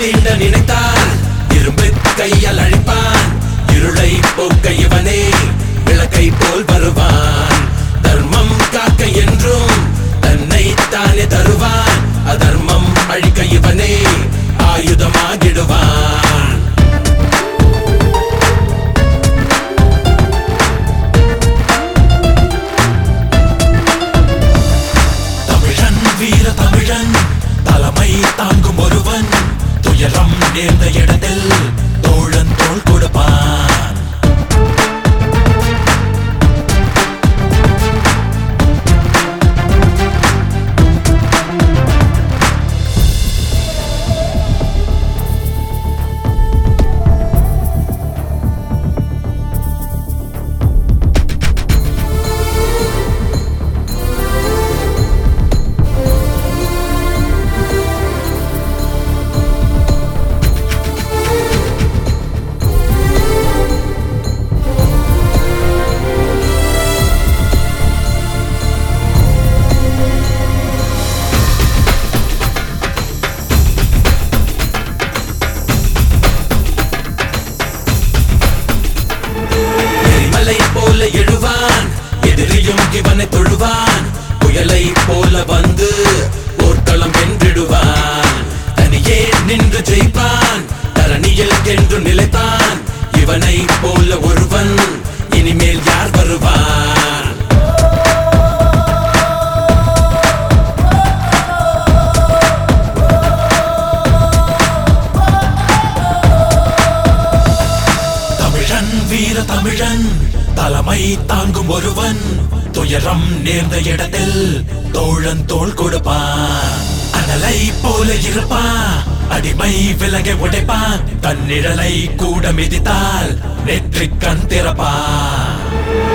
தீண்ட நினைத்தால் இரும்பு கையால் அழிப்பான் இருளை போக்க இவனே விளக்கை போல் வருவான் தர்மம் காக்க என்றும் தன்னை தானே தருவான் அதர்மம் அழிக்க இவனே ஆயுதமாகிடுவான் தமிழன் வீர தமிழன் தலைமை தாங்கும் ஒருவன் துயரம் நேர்ந்த இடத்தில் தோழன் தோள் கொடுப்பான் எரிமலை போல எழுவான் எதிரியும் இவனை தொழுவான் புயலை போல வந்து போர்க்களம் வென்றிடுவான் தனியே நின்று ஜெயிப்பான் தரணியில் என்று நிலைத்தான் இவனை போல ஒருவன் இனிமேல் யார் வருவான் தமிழன் வீர தமிழன் தலைமை தாங்கும் ஒருவன் துயரம் நேர்ந்த இடத்தில் தோழன் தோள் கொடுப்பான் அனலை போல இருப்பான் அடிமை விலகை உடைப்பான் தன் நிழலை கூட மிதித்தால் நெற்றிக் கண் திறப்பான்